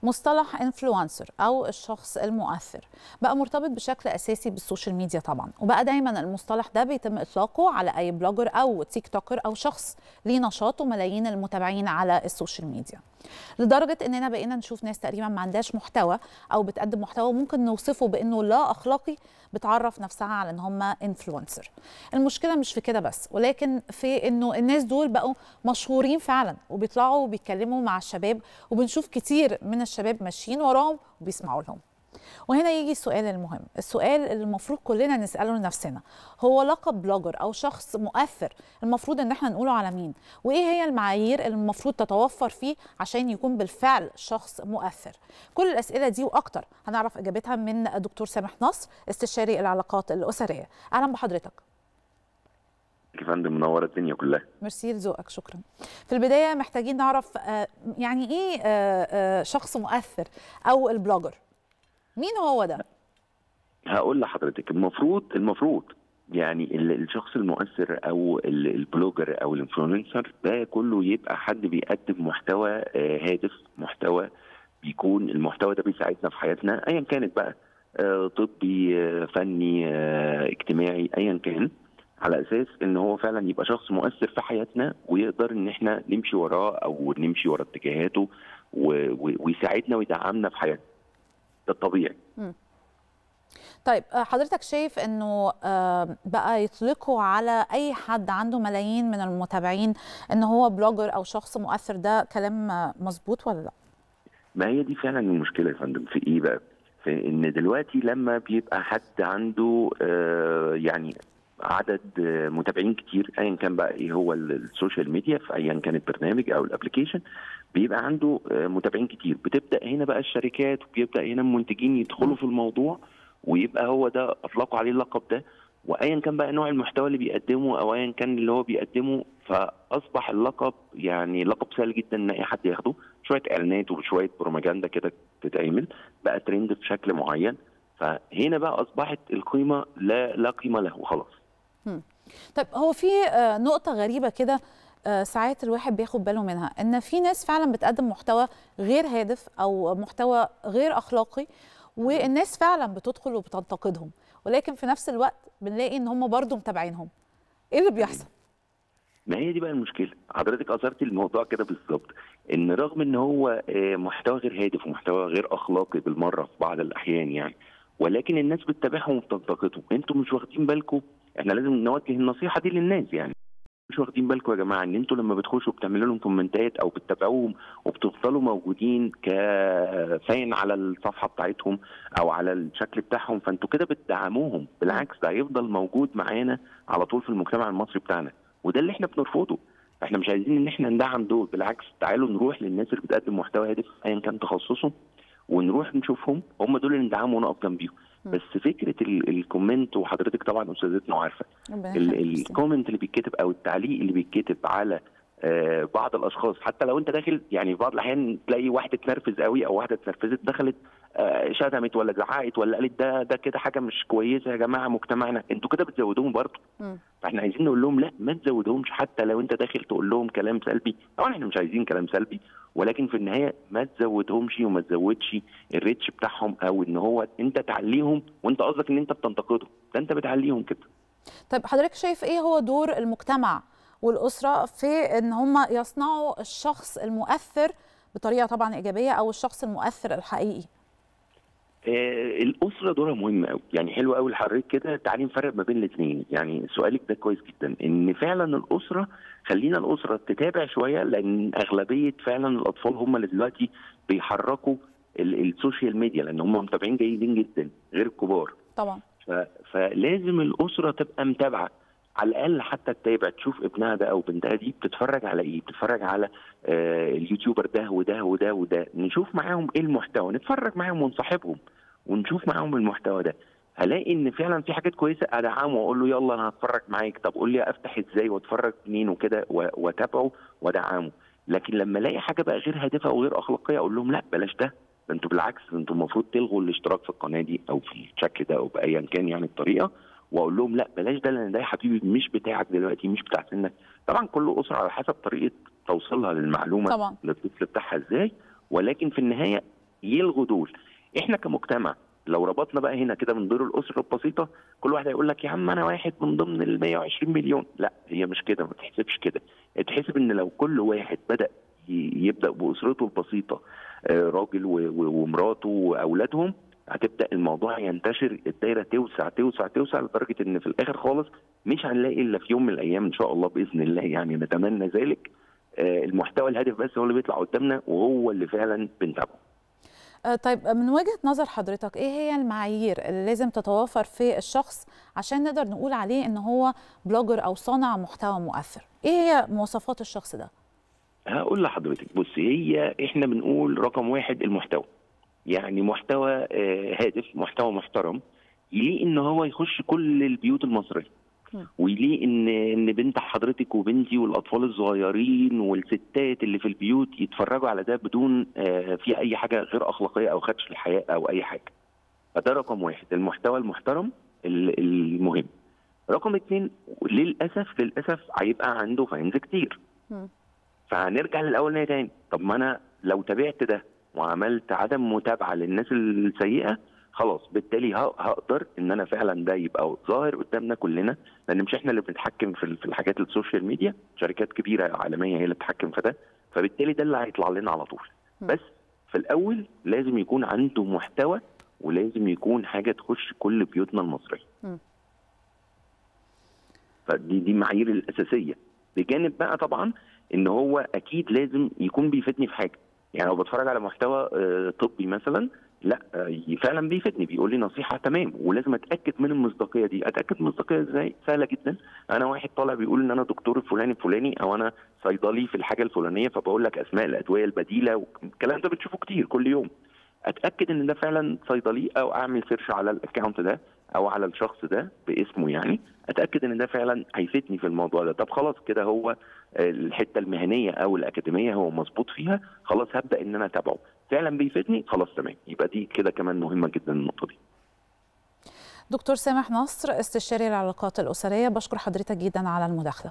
مصطلح انفلونسر او الشخص المؤثر بقى مرتبط بشكل اساسي بالسوشيال ميديا طبعا وبقى دايما المصطلح ده بيتم اطلاقه على اي بلوجر او تيك توكر او شخص ليه نشاط وملايين المتابعين على السوشيال ميديا لدرجه اننا بقينا نشوف ناس تقريبا ما عندهاش محتوى او بتقدم محتوى ممكن نوصفه بانه لا اخلاقي بتعرف نفسها على ان هم انفلونسر المشكله مش في كده بس ولكن في انه الناس دول بقوا مشهورين فعلا وبيطلعوا وبيتكلموا مع الشباب وبنشوف كتير من الشباب ماشيين وراهم وبيسمعوا لهم وهنا يجي السؤال المهم السؤال اللي المفروض كلنا نسأله لنفسنا هو لقب بلوجر أو شخص مؤثر المفروض إن احنا نقوله على مين وإيه هي المعايير اللي المفروض تتوفر فيه عشان يكون بالفعل شخص مؤثر كل الأسئلة دي وأكتر هنعرف إجابتها من دكتور سامح نصر استشاري العلاقات الأسرية أهلا بحضرتك يا فندم منوره الدنيا كلها ميرسي لذوقك شكرا في البدايه محتاجين نعرف يعني ايه شخص مؤثر او البلوجر مين هو ده هقول لحضرتك المفروض المفروض يعني الشخص المؤثر او البلوجر او الانفلونسر ده كله يبقى حد بيقدم محتوى هادف محتوى بيكون المحتوى ده بيساعدنا في حياتنا ايا كانت بقى طبي فني اجتماعي ايا كان على اساس ان هو فعلا يبقى شخص مؤثر في حياتنا ويقدر ان احنا نمشي وراه او نمشي ورا اتجاهاته ويساعدنا ويدعمنا في حياتنا ده الطبيعي طيب حضرتك شايف انه بقى يطلقوا على اي حد عنده ملايين من المتابعين ان هو بلوجر او شخص مؤثر ده كلام مظبوط ولا لا؟ ما هي دي فعلا المشكله يا فندم في ايه بقى؟ في ان دلوقتي لما بيبقى حد عنده يعني عدد متابعين كتير ايا كان بقى ايه هو السوشيال ميديا في ايا كان البرنامج او الابلكيشن بيبقى عنده متابعين كتير بتبدا هنا بقى الشركات وبيبدا هنا المنتجين يدخلوا في الموضوع ويبقى هو ده اطلقوا عليه اللقب ده وايا كان بقى نوع المحتوى اللي بيقدمه او ايا كان اللي هو بيقدمه فاصبح اللقب يعني لقب سهل جدا ان اي حد ياخده شويه اعلانات وشويه بروباجندا كده تتعمل بقى ترند بشكل معين فهنا بقى اصبحت القيمه لا لا قيمه له وخلاص طيب هو في نقطة غريبة كده ساعات الواحد بياخد باله منها ان في ناس فعلا بتقدم محتوى غير هادف او محتوى غير اخلاقي والناس فعلا بتدخل وبتنتقدهم ولكن في نفس الوقت بنلاقي ان هم برضو متابعينهم ايه اللي بيحصل ما هي دي بقى المشكله حضرتك اثرتي الموضوع كده بالظبط ان رغم ان هو محتوى غير هادف ومحتوى غير اخلاقي بالمره في بعض الاحيان يعني ولكن الناس بتتابعهم وبتنتقدهم انتوا مش واخدين بالكم احنا لازم نوجه النصيحه دي للناس يعني مش واخدين بالكم يا جماعه ان انتوا لما بتخشوا بتعملوا لهم كومنتات او بتتابعوهم وبتفضلوا موجودين كفاين على الصفحه بتاعتهم او على الشكل بتاعهم فانتوا كده بتدعموهم بالعكس ده هيفضل موجود معانا على طول في المجتمع المصري بتاعنا وده اللي احنا بنرفضه احنا مش عايزين ان احنا ندعم دول بالعكس تعالوا نروح للناس اللي بتقدم محتوى هادف ايا كان تخصصهم ونروح نشوفهم هم دول اللي ندعمهم ونقف جنبيهم بس فكره الكومنت وحضرتك طبعا استاذتنا وعارفه الكومنت اللي بيتكتب او التعليق اللي بيتكتب على آه بعض الاشخاص حتى لو انت داخل يعني في بعض الاحيان تلاقي واحده اتنرفز قوي او واحده اتنرفزت دخلت آه شتمت ولا زعقت ولا قالت ده ده كده حاجه مش كويسه يا جماعه مجتمعنا انتوا كده بتزودوهم برضه فاحنا عايزين نقول لهم لا ما تزودهمش حتى لو انت داخل تقول لهم كلام سلبي طبعا احنا مش عايزين كلام سلبي ولكن في النهايه ما تزودهمش وما تزودش الريتش بتاعهم او ان هو انت تعليهم وانت قصدك ان انت بتنتقدهم ده انت بتعليهم كده طيب حضرتك شايف ايه هو دور المجتمع والاسره في ان هم يصنعوا الشخص المؤثر بطريقه طبعا ايجابيه او الشخص المؤثر الحقيقي آه الاسره دورها مهم قوي يعني حلو قوي لحضرتك كده تعالي نفرق ما بين الاثنين يعني سؤالك ده كويس جدا ان فعلا الاسره خلينا الاسره تتابع شويه لان اغلبيه فعلا الاطفال هم اللي دلوقتي بيحركوا السوشيال ميديا لان هم متابعين جيدين جدا غير الكبار طبعا فلازم الاسره تبقى متابعه على الاقل حتى تتابع تشوف ابنها ده او بنتها دي بتتفرج على ايه بتتفرج على آه اليوتيوبر ده وده وده وده نشوف معاهم ايه المحتوى نتفرج معاهم ونصاحبهم ونشوف معاهم المحتوى ده هلاقي ان فعلا في حاجات كويسه ادعمه واقول له يلا انا هتفرج معاك طب قول لي افتح ازاي واتفرج منين وكده واتابعه وادعمه لكن لما الاقي حاجه بقى غير هادفه او غير اخلاقيه اقول لهم لا بلاش ده ده انتوا بالعكس انتوا المفروض تلغوا الاشتراك في القناه دي او في الشكل ده او بايا كان يعني الطريقه واقول لهم لا بلاش ده لان ده يا حبيبي مش بتاعك دلوقتي مش بتاع سنك طبعا كل اسره على حسب طريقه توصيلها للمعلومه طبعا للطفل بتاعها ازاي ولكن في النهايه يلغوا دول احنا كمجتمع لو ربطنا بقى هنا كده من دور الاسره البسيطه كل واحد هيقول لك يا عم انا واحد من ضمن ال 120 مليون لا هي مش كده ما تحسبش كده تحسب ان لو كل واحد بدا يبدا باسرته البسيطه راجل ومراته واولادهم هتبدا الموضوع ينتشر الدايره توسع توسع توسع لدرجه ان في الاخر خالص مش هنلاقي الا في يوم من الايام ان شاء الله باذن الله يعني نتمنى ذلك المحتوى الهادف بس هو اللي بيطلع قدامنا وهو اللي فعلا بنتابعه طيب من وجهه نظر حضرتك ايه هي المعايير اللي لازم تتوافر في الشخص عشان نقدر نقول عليه ان هو بلوجر او صانع محتوى مؤثر ايه هي مواصفات الشخص ده هقول لحضرتك بصي هي احنا بنقول رقم واحد المحتوى يعني محتوى هادف محتوى محترم يليق ان هو يخش كل البيوت المصريه ويليق ان ان بنت حضرتك وبنتي والاطفال الصغيرين والستات اللي في البيوت يتفرجوا على ده بدون في اي حاجه غير اخلاقيه او خدش الحياء او اي حاجه فده رقم واحد المحتوى المحترم المهم رقم اتنين للاسف للاسف هيبقى عنده فانز كتير فهنرجع للاولانيه تاني طب ما انا لو تابعت ده وعملت عدم متابعه للناس السيئه خلاص بالتالي هقدر ان انا فعلا ده يبقى ظاهر قدامنا كلنا لان مش احنا اللي بنتحكم في في الحاجات السوشيال ميديا شركات كبيره عالميه هي اللي بتتحكم في ده فبالتالي ده اللي هيطلع لنا على طول بس في الاول لازم يكون عنده محتوى ولازم يكون حاجه تخش كل بيوتنا المصريه فدي دي المعايير الاساسيه بجانب بقى طبعا ان هو اكيد لازم يكون بيفيدني في حاجه يعني لو بتفرج على محتوى طبي مثلا لا فعلا بيفيدني بيقول لي نصيحه تمام ولازم اتاكد من المصداقيه دي اتاكد من المصداقيه ازاي سهله جدا انا واحد طالع بيقول ان انا دكتور الفلاني الفلاني او انا صيدلي في الحاجه الفلانيه فبقول لك اسماء الادويه البديله والكلام ده بتشوفه كتير كل يوم اتاكد ان ده فعلا صيدلي او اعمل سيرش على الاكونت ده او على الشخص ده باسمه يعني اتاكد ان ده فعلا هيفيدني في الموضوع ده طب خلاص كده هو الحته المهنيه او الاكاديميه هو مظبوط فيها خلاص هبدا ان انا اتابعه فعلا بيفيدني خلاص تمام يبقى دي كده كمان مهمه جدا النقطه دي دكتور سامح نصر استشاري العلاقات الاسريه بشكر حضرتك جدا على المداخله